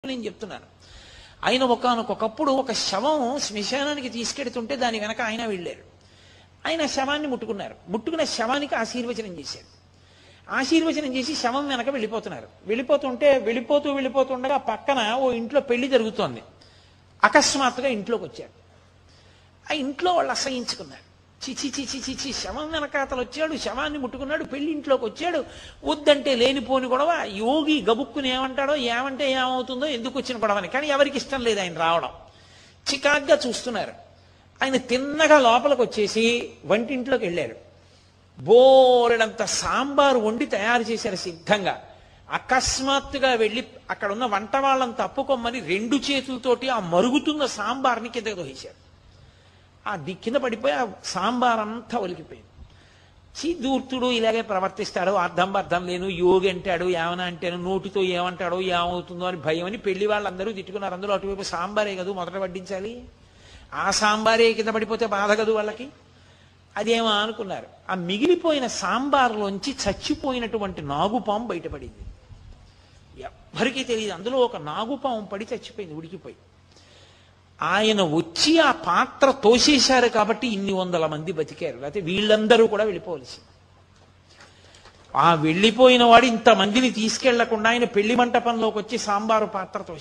నేను చెప్తున్నాను ఆయన ఒకనొకప్పుడు ఒక శవం శ్మశానానికి తీసుకెడుతుంటే దాని వెనక ఆయన వెళ్ళారు ఆయన శవాన్ని ముట్టుకున్నారు ముట్టుకున్న శవానికి ఆశీర్వచనం చేశారు ఆశీర్వచనం చేసి శవం వెనక వెళ్ళిపోతున్నారు వెళ్ళిపోతుంటే వెళ్ళిపోతూ వెళ్ళిపోతుండగా పక్కన ఓ ఇంట్లో పెళ్లి జరుగుతోంది అకస్మాత్తుగా ఇంట్లోకి వచ్చారు ఆ ఇంట్లో వాళ్ళు అసహించుకున్నారు చిచి చిచి చిచి శవం వెనకాతలు వచ్చాడు శవాన్ని ముట్టుకున్నాడు పెళ్లి ఇంట్లోకి వచ్చాడు వద్దంటే లేనిపోని గొడవ యోగి గబుక్కుని ఏమంటాడో ఏమంటే ఏమవుతుందో ఎందుకు వచ్చిన గొడవని కానీ ఎవరికి ఇష్టం లేదు ఆయన రావడం చికాగ్గా చూస్తున్నారు ఆయన తిన్నగా లోపలికి వచ్చేసి వంటింట్లోకి వెళ్ళారు బోరెడంత సాంబారు వండి తయారు చేశారు సిద్ధంగా అకస్మాత్తుగా వెళ్ళి అక్కడ ఉన్న వంట వాళ్ళని తప్పుకోమని రెండు చేతులతోటి ఆ మరుగుతున్న సాంబార్ని కిందకి దోహించారు ఆ ది కింద పడిపోయి ఆ సాంబార్ అంతా ఒలికిపోయింది చీ దూర్తుడు ఇలాగే ప్రవర్తిస్తాడు అర్థం అర్థం లేను యోగి అంటాడు ఏమన్నా అంటాను నోటితో ఏమంటాడో ఏమవుతుందో అని భయం అని పెళ్లి వాళ్ళందరూ తిట్టుకున్నారు అందరూ అటువైపు సాంబారే కదూ మొదట వడ్డించాలి ఆ సాంబారే కింద పడిపోతే బాధ కదూ వాళ్ళకి అదేమో అనుకున్నారు ఆ మిగిలిపోయిన సాంబార్లోంచి చచ్చిపోయినటువంటి నాగుపాము బయటపడింది ఎవ్వరికీ తెలియదు అందులో ఒక నాగుపాము పడి చచ్చిపోయింది ఉడికిపోయి ఆయన వచ్చి ఆ పాత్ర తోసేశారు కాబట్టి ఇన్ని వందల మంది బతికారు లేకపోతే వీళ్ళందరూ కూడా వెళ్ళిపోవలసింది ఆ వెళ్ళిపోయిన వాడు ఇంతమందిని తీసుకెళ్లకుండా ఆయన పెళ్లి మంటపంలోకి వచ్చి సాంబారు పాత్ర తోశారు